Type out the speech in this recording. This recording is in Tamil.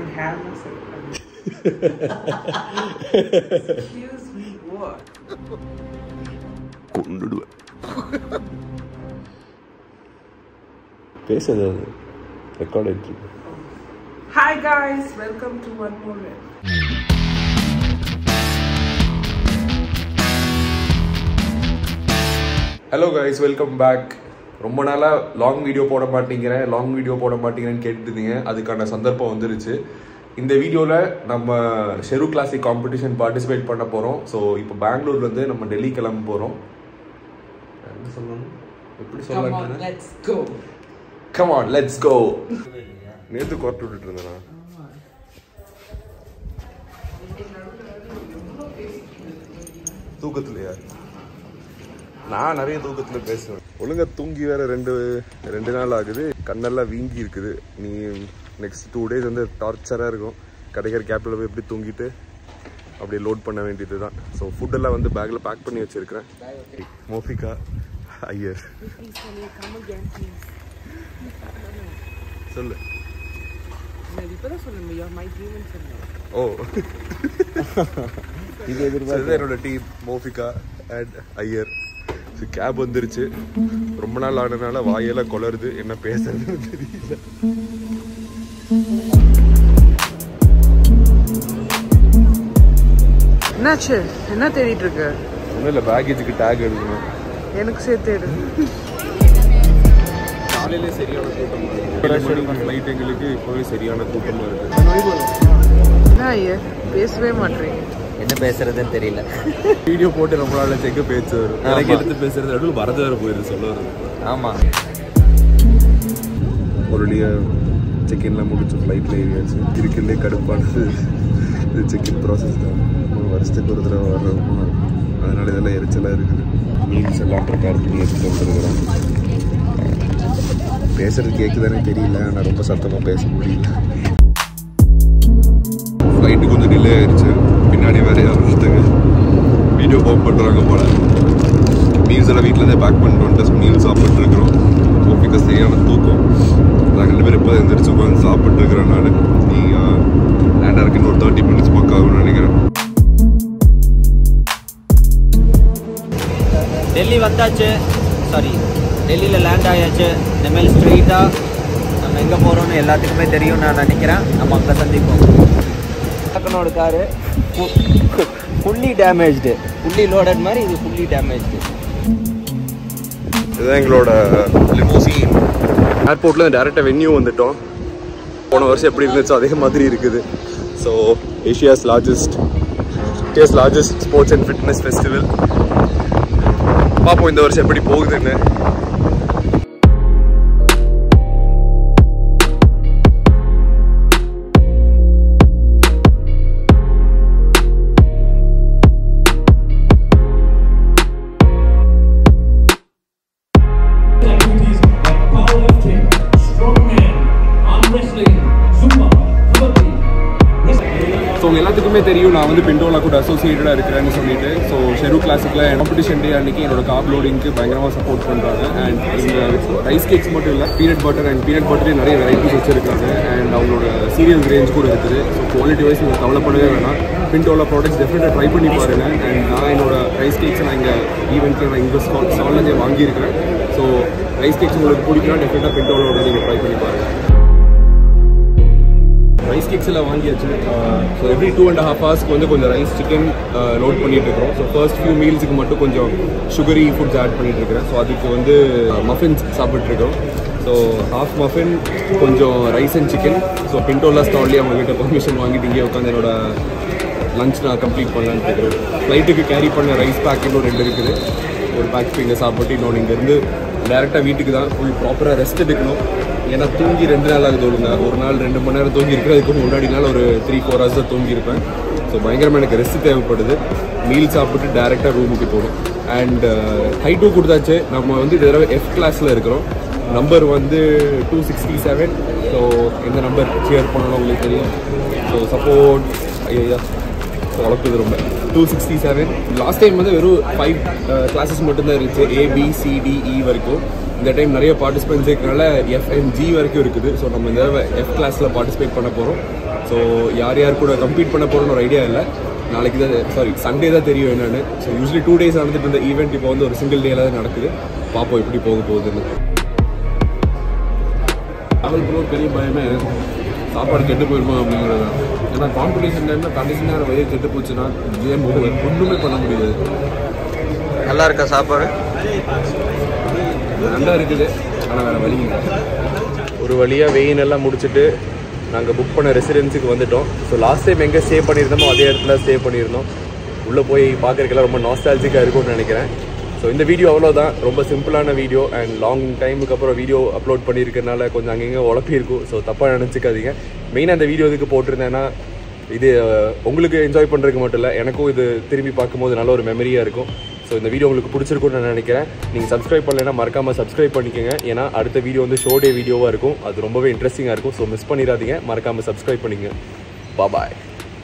நான் ஹேர்லாம் செட் பண்ணேன் எக்ஸ்கியூஸ் மீ வாட் கொண்டுடுவேன் பேசுறது ரெக்கார்ட் ஆயிட்டு இருக்கு hi guys welcome to one more hello guys welcome back ரொம்ப நாளாக லாங் வீடியோ போட மாட்டேங்கிறேன் லாங் வீடியோ போட மாட்டேங்கிறேன்னு கேட்டுட்டு இருந்தீங்க அதுக்கான சந்தர்ப்பம் வந்துருச்சு இந்த வீடியோவில் நம்ம ஷெரு கிளாசிக் காம்படிஷன் பார்ட்டிசிபேட் பண்ண போகிறோம் ஸோ இப்போ பெங்களூர்லேருந்து நம்ம டெல்லி கிளம்ப போகிறோம் என்ன சொல்லணும் எப்படி கம் ஆன் சொல்லலாம் let's go come on let's go நேற்று குறைட்டு விட்டுட்டு இருந்தேனா தூக்கத்துலையா நான் நிறைய தூக்கத்துல பேசுவேன் ஒழுங்கா தூங்கி வேற ரெண்டு ரெண்டு நாள் ஆகுது கண்ணெல்லாம் வீங்கி இருக்குது நீ நெக்ஸ்ட் டூ டேஸ் வந்து டார்ச்சரா இருக்கும் கிடைக்கிற கேப்ல போய் எப்படி தூங்கிட்டு அப்படியே லோட் பண்ண வேண்டியது தான் ஸோ ஃபுட்டெல்லாம் வந்து பேக்கில் பேக் பண்ணி வச்சிருக்கிறேன் மோஃபிகா ஐயர் சொல்லு இப்பதான் சொன்னேன் யூ ஆர் மை ட்ரீம் சொன்னேன் ஓ இது எதிர்பார்த்து என்னோட டீம் மோஃபிகா அண்ட் ஐயர் கேப் வந்துருச்சு ரொம்ப நாள் ஆனதுனால வாயெல்லாம் கொளருது என்ன பேசுறதுன்னு தெரியல என்னாச்சு என்ன தேடிட்டு இருக்க ஒன்றும் இல்லை பேக்கேஜுக்கு டேக் எடுக்கணும் எனக்கு சேர்த்து எடு காலையிலே சரியான கூட்டம் ஃப்ளைட் எங்களுக்கு இப்போவே சரியான கூட்டமாக இருக்கு என்ன ஐயா பேசவே மாட்டேறீங்க என்ன பேசுறதுன்னு தெரியல வீடியோ போட்டு ரொம்ப நாள் செக்க பேச்சு வரும் எனக்கு எடுத்து பேசுறது நடுவில் வரது வேற போயிருது சொல்ல வரும் ஆமா ஒரு செக்இன்லாம் முடிச்சு ஃப்ளைட்டில் ஏறியாச்சு இருக்கிறதுலே கடுப்பானது இது செக்இன் ப்ராசஸ் தான் ஒரு வருஷத்துக்கு ஒரு தடவை வர்றதுமா அதனால இதெல்லாம் எரிச்சலாக இருக்குது மீல்ஸ் எல்லாம் ப்ரிப்பேர் பண்ணி எடுத்துகிட்டு வந்துருக்குறோம் பேசுறது கேட்குதானே தெரியல ஆனால் ரொம்ப சத்தமாக பேச முடியல ஃப்ளைட்டு கொஞ்சம் டிலே ஆயிடுச்சு பின்னாடி வேற யாரும் ஒருத்தங்க வீடியோ போக் பண்ணுறாங்க போல மீல்ஸ் எல்லாம் வீட்டில் தான் பேக் பண்ணிட்டு வந்துட்டு மீல் சாப்பிட்டு இருக்கிறோம் ஓபிக்க சரியான தூக்கம் நாங்கள் ரெண்டு பேரும் இப்போ எந்திரிச்சு உட்காந்து சாப்பிட்டு இருக்கிறேன் நான் நீ லேண்டாக இருக்கு இன்னொரு தேர்ட்டி மினிட்ஸ் பக்கம் ஆகும்னு நினைக்கிறேன் டெல்லி வந்தாச்சு சாரி டெல்லியில் லேண்ட் ஆயாச்சு இனிமேல் ஸ்ட்ரெயிட்டாக நம்ம எங்கே போகிறோம்னு எல்லாத்துக்குமே தெரியும் நான் நினைக்கிறேன் நம்ம அங்கே சந்திப்போம் டக்கனோட car fully damaged fully loaded மாதிரி இது ஃபுல்லி டேமேஜ்டு இதுதான் எங்களோட லிமோசின் ஏர்போர்ட்டில் டேரெக்டாக வென்யூ வந்துட்டோம் போன வருஷம் எப்படி இருந்துச்சோ அதே மாதிரி இருக்குது so Asia's largest Asia's largest sports and fitness festival பார்ப்போம் இந்த வருஷம் எப்படி போகுதுன்னு activities like powerlifting, strongman, arm wrestling, Zumba, Kabaddi, so உங்க எல்லாத்துக்குமே தெரியும் நான் வந்து பிண்டோலா கூட அசோசியேட்டடாக இருக்கிறேன்னு சொல்லிட்டு ஸோ ஷெரு கிளாசிக்கில் காம்படிஷன் டே அன்னைக்கு என்னோட காப் லோடிங்க்கு பயங்கரமாக சப்போர்ட் பண்ணுறாங்க அண்ட் இந்த ரைஸ் கேக்ஸ் மட்டும் இல்லை பீனட் பட்டர் அண்ட் பீனட் பட்டரே நிறைய வெரைட்டிஸ் வச்சிருக்காங்க அண்ட் அவங்களோட சீரியல் ரேஞ்ச் கூட இருக்குது ஸோ குவாலிட்டி வைஸ் நீங்கள் கவலைப்படவே வேணாம் பிண்டோலா ப்ராடக்ட்ஸ் டெஃபினட்டாக ட்ரை பண்ணி பாருங்க அண்ட் நான் என்னோட ரைஸ் கேக்ஸை நான் இங்கே ஈவெண்ட்டில் நான் இங்கே ஸ்டால் ஸ்டால்லேருந்தே வாங்கியிருக்கிறேன் ஸோ ரைஸ் கேக்ஸ் உங்களுக்கு பிடிக்கலாம் டெஃபினட்டாக பிண்டோலோட நீங்கள் ட்ரை பண்ணி பாருங்கள் ரைஸ் கேக்ஸ் எல்லாம் வாங்கியாச்சு so every two and half ஹவர்ஸ்க்கு வந்து கொஞ்சம் ரைஸ் சிக்கன் லோட் பண்ணிட்டு இருக்கிறோம் ஸோ ஃபர்ஸ்ட் ஃபியூ மீல்ஸுக்கு மட்டும் கொஞ்சம் சுகரி ஃபுட்ஸ் ஆட் பண்ணிட்டு இருக்கிறேன் ஸோ அதுக்கு வந்து மஃபின்ஸ் சாப்பிட்ருக்கோம் ஸோ ஹாஃப் மஃபின் கொஞ்சம் rice and chicken so Pintola ஸ்டால்லேயே அவங்ககிட்ட பர்மிஷன் வாங்கிட்டு இங்கே உட்காந்து என்னோட லஞ்ச் நான் கம்ப்ளீட் பண்ணலான்னு இருக்கிறேன் ஃப்ளைட்டுக்கு கேரி பண்ண ரைஸ் பேக் இன்னும் ரெண்டு இருக்குது ஒரு பேக் இங்கே சாப்பிட்டு இன்னொன்று இங்கேருந்து டேரெக்டாக வீட்டுக்கு தான் ஃபுல் ப்ராப்பராக ரெஸ்ட் எடுக்கணும் ஏன்னா தூங்கி ரெண்டு நாள் ஆகுது ஒழுங்க ஒரு நாள் ரெண்டு மணி நேரம் தூங்கி இருக்கிறேன் அதுக்கு முன்னாடி நாள் ஒரு த்ரீ ஃபோர் ஹவர்ஸ் தான் தூங்கியிருப்பேன் ஸோ பயங்கரமாக எனக்கு ரெஸ்ட் தேவைப்படுது மீல் சாப்பிட்டு டேரெக்டாக ரூமுக்கு போகணும் அண்ட் ஹைட்டும் கொடுத்தாச்சு நம்ம வந்து இந்த தடவை எஃப் கிளாஸில் இருக்கிறோம் நம்பர் வந்து டூ சிக்ஸ்டி செவன் ஸோ எந்த நம்பர் சேர் பண்ணணும் உங்களுக்கு தெரியும் ஸோ சப்போர்ட் ஐயா வளர்க்குது ரொம்ப two sixty seven last time வந்து வெறும் ஃபைவ் கிளாஸஸ் மட்டும்தான் இருந்துச்சு A B C D E வரைக்கும் இந்த டைம் நிறைய பார்ட்டிசிபென்ட்ஸ் இருக்கிறனால எஃப்என்ஜி வரைக்கும் இருக்குது ஸோ நம்ம இந்த எஃப் கிளாஸில் பார்ட்டிசிபேட் பண்ண போகிறோம் ஸோ யார் யார் கூட கம்ப்ளீட் பண்ண போகிறோன்னு ஒரு ஐடியா இல்லை நாளைக்கு தான் சாரி சண்டே தான் தெரியும் என்னன்னு ஸோ யூஸ்வலி டூ டேஸ் நடந்துட்டு இருந்த ஈவெண்ட் இப்போ வந்து ஒரு சிங்கிள் டேல தான் நடக்குது பார்ப்போம் எப்படி போக போகுதுன்னு ட்ராவல் பண்ண பெரிய பயமே சாப்பாடு கெட்டு போயிருமா அப்படிங்கிறது தான். ஏன்னா காம்படிஷன் டைமில் கடைசி நேரம் வயிறு கெட்டு போச்சுன்னா கேம் ஒன்றுமே பண்ண முடியாது நல்லா இருக்கா சாப்பாடு நல்லா இருக்குது ஆனால் வேறு வழி இல்லை ஒரு வழியாக வெயின் எல்லாம் முடிச்சுட்டு நாங்கள் புக் பண்ண ரெசிடென்ஸுக்கு வந்துட்டோம் ஸோ லாஸ்ட் டைம் எங்கே ஸ்டே பண்ணியிருந்தோமோ அதே இடத்துல ஸ்டே பண்ணியிருந்தோம் உள்ளே போய் பார்க்குறதுக்கெல்லாம் ரொம்ப நாஸ்டாலஜிக்காக இருக்கும்னு நினைக்கிறேன் ஸோ இந்த வீடியோ அவ்வளோதான் ரொம்ப சிம்பிளான வீடியோ அண்ட் லாங் டைமுக்கு அப்புறம் வீடியோ அப்லோட் பண்ணியிருக்கனால கொஞ்சம் அங்கங்கே உழப்பியிருக்கும் ஸோ தப்பாக நினச்சிக்காதீங்க மெயினாக அந்த வீடியோ இதுக்கு போட்டிருந்தேன்னா இது அஹ், உங்களுக்கு என்ஜாய் பண்ணுறதுக்கு மட்டும் இல்லை எனக்கும் இது திரும்பி பார்க்கும்போது நல்ல ஒரு மெமரியாக இருக்கும் ஸோ இந்த வீடியோ உங்களுக்கு பிடிச்சிருக்கும்னு நான் நினைக்கிறேன் நீங்கள் சப்ஸ்கிரைப் பண்ணலைன்னா மறக்காமல் சப்ஸ்கிரைப் பண்ணிக்கோங்க ஏன்னா அடுத்த வீடியோ வந்து ஷோ டே வீடியோவாக இருக்கும் அது ரொம்பவே இன்ட்ரெஸ்டிங்காக இருக்கும் ஸோ மிஸ் பண்ணிடாதீங்க மறக்காமல் சப்ஸ்கிரைப் பண்ணிக்கங்க பாய்